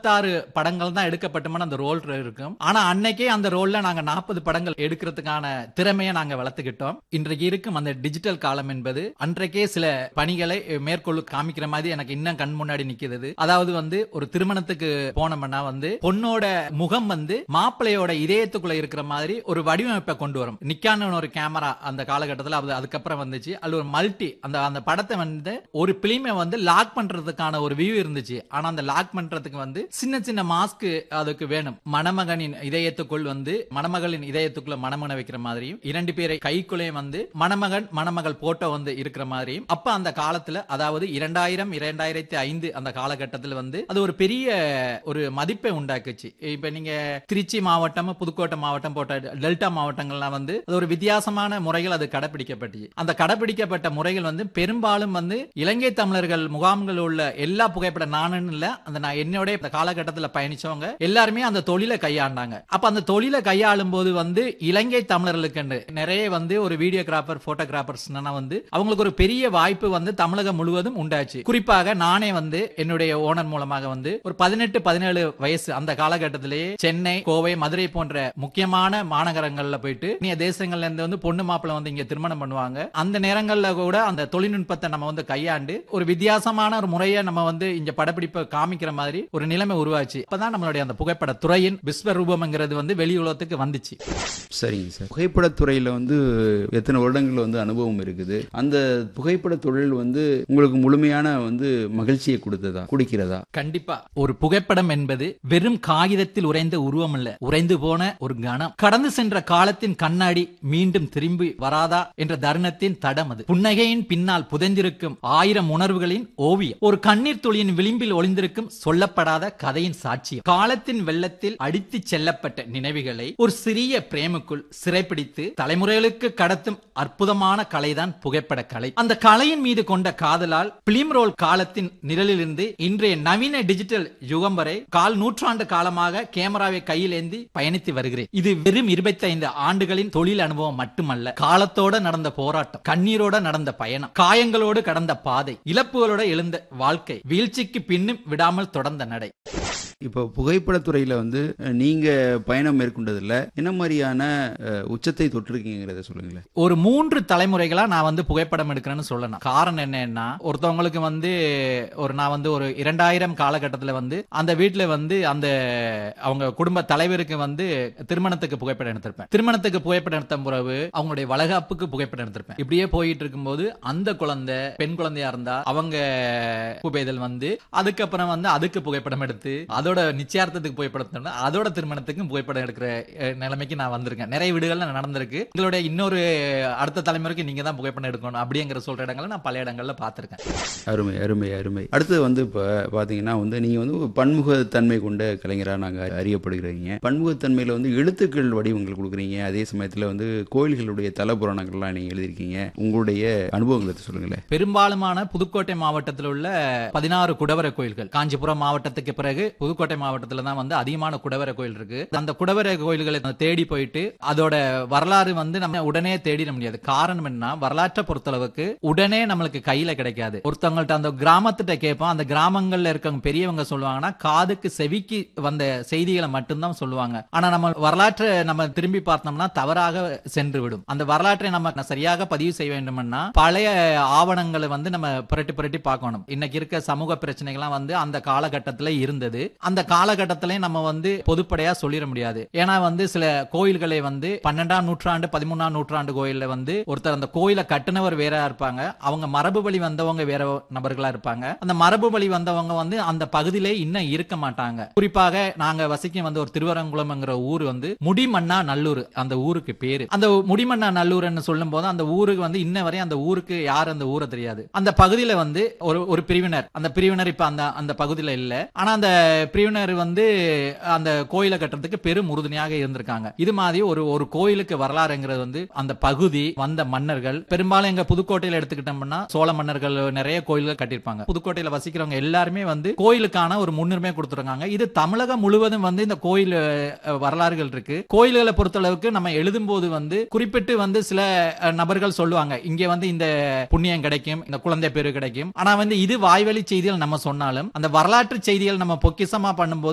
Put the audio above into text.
முப்பத்தாறு படங்கள் தான் எடுக்கப்பட்டுமான அந்த ரோல் இருக்கும் ஆனா அன்னைக்கே அந்த ரோல்ல நாங்க நாற்பது படங்கள் எடுக்கிறதுக்கான திறமையை நாங்க வளர்த்துக்கிட்டோம் இன்றைக்கு இருக்கும் அந்த டிஜிட்டல் காலம் என்பது அன்றைக்கே சில பணிகளை மேற்கொள்ள காமிக்கிற மாதிரி எனக்கு இன்னும் கண் முன்னாடி நிக்கிறது அதாவது வந்து ஒரு திருமணத்துக்கு போனோம்னா வந்து பொண்ணோட முகம் வந்து மாப்பிள்ளையோட இதயத்துக்குள்ள இருக்கிற மாதிரி ஒரு வடிவமைப்பை கொண்டு வரும் நிக்கான ஒரு கேமரா அந்த காலகட்டத்தில் அது அதுக்கப்புறம் வந்துச்சு அது ஒரு மல்டி அந்த அந்த படத்தை வந்து ஒரு பிலிமை வந்து லாக் பண்றதுக்கான ஒரு வியூ இருந்துச்சு ஆனா அந்த லாக் பண்றதுக்கு வந்து சின்ன சின்ன மாஸ்க் அதுக்கு வேணும் மணமகனின் இதயத்துக்குள் வந்து மணமகளின் இதயத்துக்குள்ள மணமகனை வைக்கிற மாதிரியும் இரண்டு பேரை கைக்குள்ளேயும் வந்து மணமகன் மணமகள் போட்டோ வந்து இருக்கிற மாதிரியும் அப்ப அந்த காலத்துல அதாவது இரண்டாயிரம் இரண்டாயிரத்தி ஐந்து அந்த காலகட்டத்தில் வந்து அது ஒரு பெரிய ஒரு மதிப்பை உண்டாக்குச்சு இப்ப நீங்க திருச்சி மாவட்டம் புதுக்கோட்டை மாவட்டம் போட்ட டெல்டா மாவட்டங்கள்லாம் வந்து அது ஒரு வித்தியாசமான முறைகள் அது கடைபிடிக்கப்பட்டுச்சு அந்த கடைபிடிக்கப்பட்ட முறைகள் வந்து பெரும்பாலும் வந்து இலங்கை தமிழர்கள் முகாம்கள் உள்ள எல்லா புகைப்பட நானுன்னு இல்ல அந்த நான் என்னோட இந்த காலகட்டத்தில் பயணிச்சவங்க எல்லாருமே அந்த தொழிலை கையாண்டாங்க அப்ப அந்த தொழிலை கையாளும் போது வந்து இலங்கை தமிழர்களுக்கு நிறைய வந்து ஒரு வீடியோகிராஃபர் போட்டோகிராஃபர்ஸ் வந்து அவங்களுக்கு ஒரு பெரிய வாய்ப்பு வந்து தமிழகம் முழுவதும் உண்டாச்சு குறிப்பாக நானே வந்து என்னுடைய ஓனர் மூலமாக வந்து ஒரு பதினெட்டு பதினேழு வயசு அந்த காலகட்டத்திலேயே சென்னை கோவை மதுரை போன்ற முக்கியமான மாநகரங்கள்ல போயிட்டு நீ தேசங்கள்ல இருந்து வந்து பொண்ணு மாப்பிள்ள வந்து இங்க திருமணம் பண்ணுவாங்க அந்த நேரங்கள்ல கூட அந்த தொழில்நுட்பத்தை நம்ம வந்து கையாண்டு ஒரு வித்தியாசமான ஒரு முறையை நம்ம வந்து இங்க படப்பிடிப்பை காமிக்கிற மாதிரி ஒரு நிலைமை உருவாச்சு அப்பதான் நம்மளுடைய அந்த புகைப்பட துறையின் விஸ்வரூபம்ங்கிறது வந்து வெளி உலகத்துக்கு வந்துச்சு சரிங்க சார் புகைப்படத்துறையில் வந்து எத்தனை வருடங்கள் வந்து அனுபவம் இருக்குது அந்த புகைப்பட தொழில் வந்து உங்களுக்கு முழுமையான வந்து மகிழ்ச்சியை கொடுத்ததா குடிக்கிறதா கண்டிப்பா ஒரு புகைப்படம் என்பது வெறும் காகிதத்தில் உறைந்த உருவம் இல்ல உறைந்து போன ஒரு கணம் கடந்து சென்ற காலத்தின் கண்ணாடி மீண்டும் திரும்பி வராதா என்ற தருணத்தின் தடம் அது புன்னகையின் பின்னால் புதைந்திருக்கும் ஆயிரம் உணர்வுகளின் ஓவியம் ஒரு கண்ணீர் துளியின் விளிம்பில் ஒளிந்திருக்கும் சொல்லப்படாத கதையின் சாட்சியம் காலத்தின் வெள்ளத்தில் அடித்துச் செல்லப்பட்ட நினைவுகளை ஒரு சிறிய பிரேமுக்குள் சிறைப்பிடித்து தலைமுறைகளுக்கு கடத்தும் அற்புதமான கலைதான் புகைப்பட கலை அந்த கலையின் மீது கொண்ட காதலால் பிலிம் ரோல் காலத்தின் நிழலிலிருந்து இன்றைய நவீன டிஜிட்டல் யுகம் வரை கால் நூற்றாண்டு காலமாக கேமராவை கையில் ஏந்தி பயணித்து வருகிறேன் இது வெறும் இருபத்தைந்து ஆண்டுகளின் தொழில் அனுபவம் மட்டுமல்ல காலத்தோட நடந்த போராட்டம் கண்ணீரோட நடந்த பயணம் காயங்களோடு கடந்த பாதை இழப்புகளோட எழுந்த வாழ்க்கை வீழ்ச்சிக்கு பின்னும் விடாமல் தொடர்ந்த நடை இப்போ புகைப்படத்துறையில் வந்து அஹ், நீங்க பயணம் மேற்கொண்டதில் என்ன மாதிரியான அஹ், உச்சத்தை தொட்டிருக்கீங்கிறத சொல்லுங்களேன் ஒரு மூன்று தலைமுறைகளா நான் வந்து புகைப்படம் எடுக்கிறேன்னு சொல்லணும் காரணம் என்னன்னா ஒருத்தவங்களுக்கு வந்து ஒரு நான் வந்து ஒரு இரண்டாயிரம் காலகட்டத்தில் வந்து அந்த வீட்டுல வந்து அந்த அவங்க குடும்ப தலைவருக்கு வந்து திருமணத்துக்கு புகைப்படம் எடுத்திருப்பேன் திருமணத்துக்கு புகைப்படம் எடுத்த பிறகு அவங்களுடைய வளகாப்புக்கு புகைப்படம் எடுத்திருப்பேன் இப்படியே போயிட்டு இருக்கும்போது அந்த குழந்தை பெண் குழந்தையா இருந்தா அவங்க புகைதல் வந்து அதுக்கப்புறம் வந்து அதுக்கு புகைப்படம் எடுத்து அதோட நிச்சயார்த்தத்துக்கு புகைப்படம் எடுத்தோம்னா, அதோட திருமணத்துக்கும் புகைப்படம் எடுக்கிற அஹ், நிலைமைக்கு நான் வந்திருக்கேன் நிறைய வீடுகள்ல நடந்திருக்கு எங்களுடைய இன்னொரு அடுத்த தலைமுறைக்கு நீங்க தான் புகைப்படம் எடுக்கணும் அப்படிங்கிற சொல்ற இடங்களை நான் பல இடங்கள்ல பார்த்திருக்கேன் அருமை அருமை அருமை அடுத்து வந்து இப்போ பார்த்தீங்கன்னா வந்து நீங்கள் வந்து ஒரு பன்முகத்தன்மை கொண்ட கலைஞராக நாங்கள் அறியப்படுகிறீங்க பன்முகத்தன்மையில் வந்து எழுத்துக்கள் வடிவங்கள் கொடுக்குறீங்க அதே சமயத்தில் வந்து கோயில்களுடைய தலபுராணங்கள்லாம் நீங்கள் எழுதியிருக்கீங்க உங்களுடைய அனுபவங்களை சொல்லுங்களேன் பெரும்பாலுமான புதுக்கோட்டை மாவட்டத்தில் உள்ள பதினாறு குடவர கோயில்கள் காஞ்சிபுரம் மாவட்டத்துக்கு பிறகு புதுக்கோட்டை மாவட்டத்துல தான் வந்து அதிகமான குடவர கோயில் இருக்கு அந்த குடவர கோயில்களை தேடி போயிட்டு அதோட வரலாறு வந்து நம்ம உடனே தேடிட முடியாது காரணம் என்ன வரலாற்றை பொறுத்தளவுக்கு உடனே நம்மளுக்கு கையில கிடைக்காது ஒருத்தவங்கள்ட்ட அந்த கிராமத்திட்ட கேட்போம் அந்த கிராமங்கள்ல இருக்கவங்க பெரியவங்க சொல்லுவாங்கன்னா காதுக்கு செவிக்கு வந்த செய்திகளை மட்டும்தான் சொல்லுவாங்க ஆனா நம்ம வரலாற்றை நம்ம திரும்பி பார்த்தோம்னா தவறாக சென்று விடும் அந்த வரலாற்றை நம்ம சரியாக பதிவு செய்ய வேண்டும்னா பழைய ஆவணங்களை வந்து நம்ம புரட்டி புரட்டி பார்க்கணும் இன்னைக்கு இருக்க சமூக பிரச்சனைகள்லாம் வந்து அந்த காலகட்டத்துல இருந்தது அந்த காலகட்டத்திலே நம்ம வந்து பொதுப்படையா சொல்லிட முடியாது ஏன்னா வந்து சில கோயில்களை வந்து பன்னெண்டாம் நூற்றாண்டு பதிமூணாம் நூற்றாண்டு கோயில்ல வந்து ஒருத்தர் அந்த கோயிலை கட்டினவர் வேற இருப்பாங்க அவங்க மரபு வழி வந்தவங்க வேற நபர்களா இருப்பாங்க அந்த மரபு வழி வந்தவங்க வந்து அந்த பகுதியிலே இன்னும் இருக்க மாட்டாங்க குறிப்பாக நாங்க வசிக்கும் வந்து ஒரு திருவரங்குளம்ங்கிற ஊர் வந்து முடிமண்ணா நல்லூர் அந்த ஊருக்கு பேரு அந்த முடிமண்ணா நல்லூர்னு சொல்லும் போது அந்த ஊருக்கு வந்து இன்ன வரை அந்த ஊருக்கு யார் அந்த ஊரை தெரியாது அந்த பகுதியில வந்து ஒரு ஒரு பிரிவினர் அந்த பிரிவினர் இப்ப அந்த அந்த பகுதியில இல்ல ஆனா அந்த பிரிவினர் வந்து அந்த கோயிலை கட்டுறதுக்கு பெரும் உறுதுணையாக இருந்திருக்காங்க இது மாதிரி ஒரு ஒரு கோயிலுக்கு வரலாறுங்கிறது வந்து அந்த பகுதி வந்த மன்னர்கள் பெரும்பாலும் எங்க புதுக்கோட்டையில எடுத்துக்கிட்டோம்னா சோழ மன்னர்கள் நிறைய கோயில்கள் கட்டியிருப்பாங்க புதுக்கோட்டையில வசிக்கிறவங்க எல்லாருமே வந்து கோயிலுக்கான ஒரு முன்னுரிமை கொடுத்துருக்காங்க இது தமிழகம் முழுவதும் வந்து இந்த கோயில் அஹ், வரலாறுகள் இருக்கு கோயில்களை பொறுத்தளவுக்கு நம்ம எழுதும்போது வந்து குறிப்பிட்டு வந்து சில அஹ், நபர்கள் சொல்லுவாங்க இங்க வந்து இந்த புண்ணியம் கிடைக்கும் இந்த குழந்தை பேரு கிடைக்கும் ஆனா வந்து இது வாய்வழி செய்திகள் நம்ம சொன்னாலும் அந்த வரலாற்று செய்திகள் நம்ம பொக்கிஷமா பண்ணும்போது